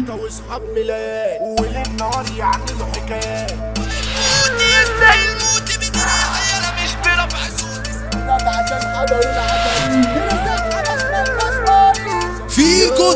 خوته واصحاب ملايات وليل نهار يعملوا حكايات يستاهل موت بدراعي انا مش برفع صوتي فيكو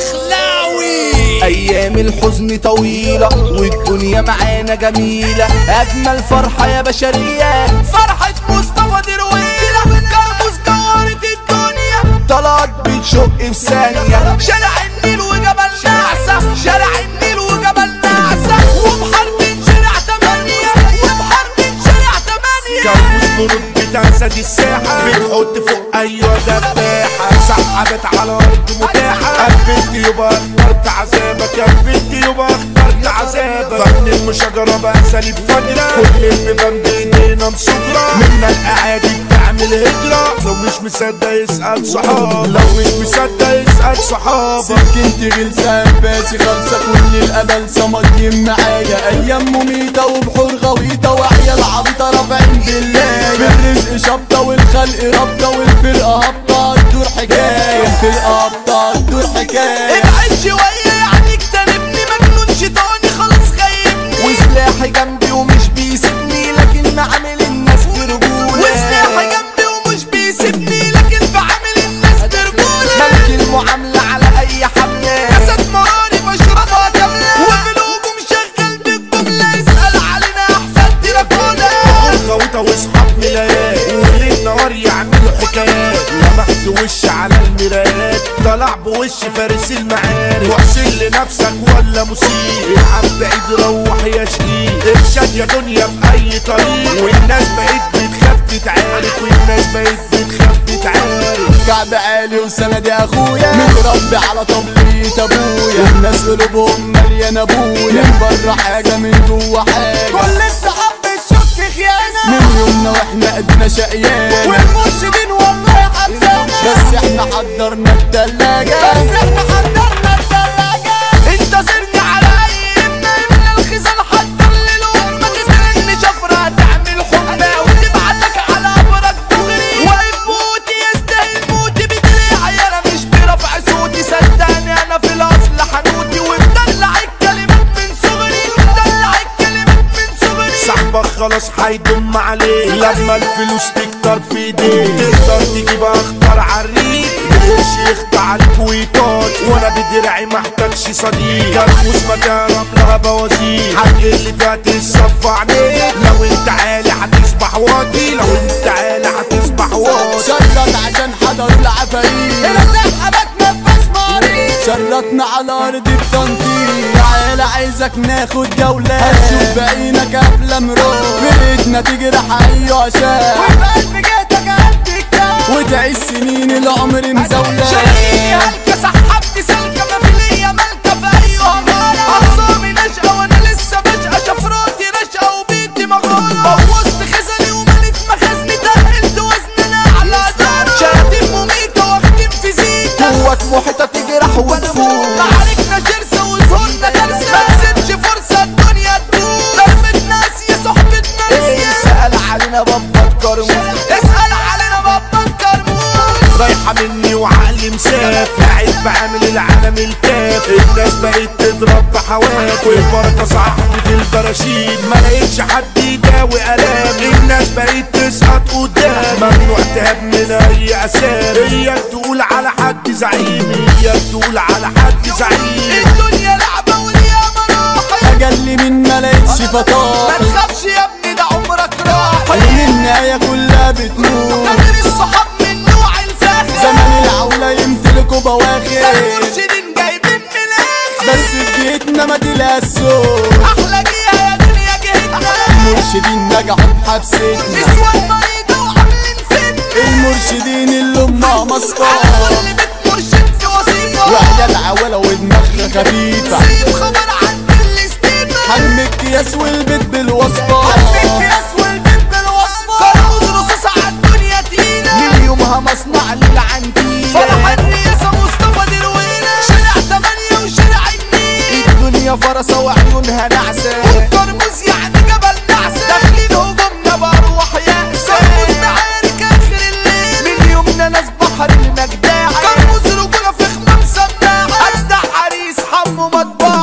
الدخلاوي ايام الحزن طويلة والدنيا معانا جميلة اجمل فرحة يا بشرية فرحة مصطفى درويلة كرموس جوهرة الدنيا طلعت بتشق في ثانية شارع النيل وجبل نعسة شارع النيل وجبل نعسة وبحرب شارع تمانية وبحرب شارع تمانية كرموس برود بتنسى دي الساحة بتحط فوق ايوه دباحة سحبت على ارض متاحة قبلت يبقى اخترت عذابك قبلت يبقى اخترت عذابك فن المشاجرة بقى سالب فجرة كل البيبان بايدينا مسجرة منا الاعادي بتعمل هجرة لو مش مصدق يسأل صحابك لو مش مصدق يسأل صحابك سكنت غلسان باسي خالصة كل الأمل صمدين معايا أيام مميتة وبحور غويطة وعيال عبيطة رافعين بالله بالرزق شبطة والخلق رابطة والفرقة هابطة تدور حكاية الفرقة هابطة تدور حكاية ابعد شوية يعني اجتنبني مجنون شيطاني خلاص خيبني وسلاحي جنبي ومش بيسيبني لكن عامل الناس برجولة وسلاحي جنبي ومش بيسيبني لكن بعمل الناس برجولة ملك المعاملة على اي حملة جسد مراري بشربها كاملة وفي الهجوم شغال بالجملة يسأل علينا أحفاد دراكولا خوته واصحاب ملايات وليل نهار يعملوا حكايات لمحت وش على المرايات طلع بوش فارس المعارك واحسن لنفسك ولا مسيء العب بعيد روح يا شقيق ارشاد يا دنيا في اي طريق والناس بقت بتخاف تتعارك والناس بقت بتخاف تتعارك كعب عالي وسندي اخويا متربي على طبلية ابويا الناس قلوبهم مليانة ابويا من بره حاجة من جوه حاجة كل الصحاب بتشك خيانة من يومنا واحنا قدنا شقيانة والمرشدين والله حبسانة بس احنا حضرنا التلاجة بس احنا حضرنا التلاجة انتصرني على اي ابنة من الخزان حضر للور ما تترن شفرة تعمل حمى وتبعتك على ابرك دغري واقف موتي يستاهل موتي بدريعي انا مش برفع صوتي صدقني انا في الاصل حنوتي ومدلع الكلمات من صغري مدلع الكلمات من صغري صاحبك خلاص هيضم عليك لما الفلوس تكتر في ايديك تقدر تجيب اخطر عريك مش يخضع عليك ويطاط وانا بدرعي محتاجش صديق كرموس مكان لها بوازيك هتقل فيها تصفى عينيك لو انت عالي هتصبح واطي لو انت عالي هتصبح واطي شرط عشان حضروا العفاريت انا سحبك نفس مريض شرطنا على ارض التنطيط تعالى عايزك ناخد جولة هتشوف بعينك افلام روح بيتنا تجرح ايوه شاف وفي قلب جيتك قد الكام وتعيش سنين العمر مزولة شايفني هلكة سحبت سلكة ما في ليا مالكة في أي أمارة أخصامي نشأة وأنا لسه بشقى شفراتي رشقة وبيتي مغارة بوظت خزني ومليت مخازني تقلت وزن أنا على دارة شهادين مميتة واخدين فيزيكا قوة محيطة تجرح وتفوت معاركنا شرسة وزهورنا كارثة ما تسيبش فرصة الدنيا تدوم ضربة ناس يا صحبتنا ناسية سأل علينا بابا كرموس اسأل علينا بابا الكرموز رايحة مني وعقلي مساف قاعد بعمل العالم الكاف الناس بقت تضرب بحواف والبركة صاحبي في البراشيد ما لقيتش حد يداوي الام الناس بقت تسقط قدام ممنوع تهاب من اي اسام اياك تقول على حد زعيم اياك تقول على حد زعيم الدنيا لعبة وليها مراحل اجل من ما لقيتش ما فطار تخافش يا ابني ده عمرك راح النهاية كلها بتموت غير الصحاب من نوع الفاخر زمن العولة يمتلكوا بواخر المرشدين جايبين من الاخر بس في بيتنا ما تلاقي الصوت احلى جيها يا دنيا جهتنا المرشدين نجحوا بحبستنا نسوان مريضة وعاملين فتنة المرشدين اللي امها على مسطرة كل بيت مرشد في وظيفة وعيال عوالة ودماغها خفيفة سيب خبر عن كل ستيبة حجم الكياس والبيت بالوصفة الكياس والبيت بالوصفة كرموز رصاص على الدنيا تقيلة من يومها مصنع للعنتيلة فرح الرئاسة مصطفى درويلة شارع تمانية وشارع النيل الدنيا فرصة وعيونها نعسة والترمز يعني جبل نعسة داخلين هجومنا بأرواح يأسة كرموز معارك آخر الليل من يومنا ناس بحر المجداع كرموز رجولة في خمام سماعة أجدع حريص حمو مطبعة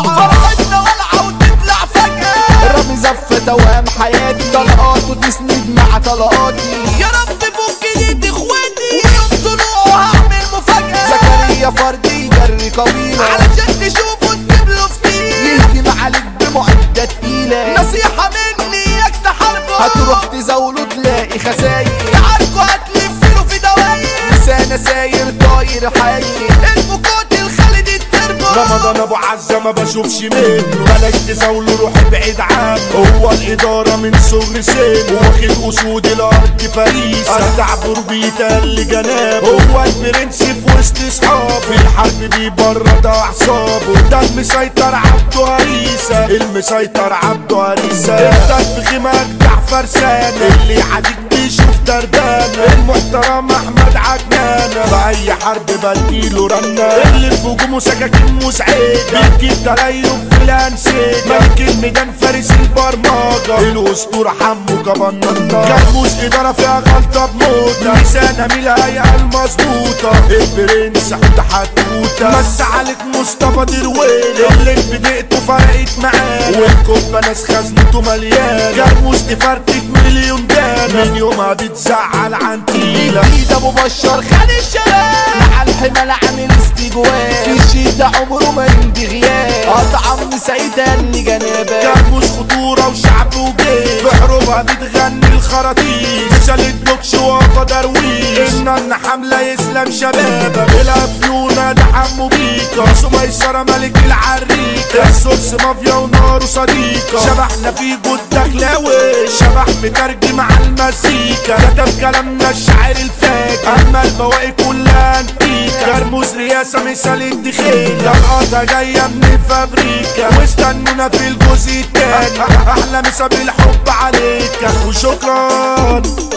عبير حي المكوت الخالد التربو رمضان ابو عزة ما بشوفش منه بلاش تزاوله روح بعيد عنه هو الادارة من صغر سنه واخد اسود الارض فريسة ارجع بربيته اللي جنابه هو البرنس في وسط اصحابه في الحرب بيبرد اعصابه ده المسيطر عبده هريسة المسيطر عبده هريسة انت في خيمك جعفر سانة اللي يعاديك بيشوف دردانة المحترم احمد عجنانة في اي حرب بديله رنة اللي في هجومه سكاكين مزعجة بيجيب تريف في الانسجة ملك الميدان فارس البرمجة الاسطورة حمو جبنطة كرموس ادارة فيها غلطة بموتة لسانها من الهيئة المظبوطة البرنس حوت حتوتة بس عليك مصطفى درويلة اللي بدقته فرقت معاه والكوبا ناس خزنته مليانة كرموس تفرتك مليون دانا من يومها بتزعل عن تيلة ايد ابو بشار خد الشباب مع الحمل عامل استجواب في الشدة عمره ما يمضي غياب اطعم سعيدة اللي جنابك كرموس خطورة وشعب وجيش في حروبها بتغني الخراطيش شالت دوكش وقفة درويش إن حملة يسلم شبابك الأفيونة ده حمو بيكا سو ميسرة ملك العريكة السورس مافيا ونار صديقة شبحنا في جود دخلاوي شبح مترجم على المزيكا كتب كلامنا الشاعر الفاجر أما البواقي كلها انتيكا كرموز رياسة مثال الدخيل القطة جاية من فابريكا واستنونا في الجزء التاني أحلى مسا بالحب عليك وشكرا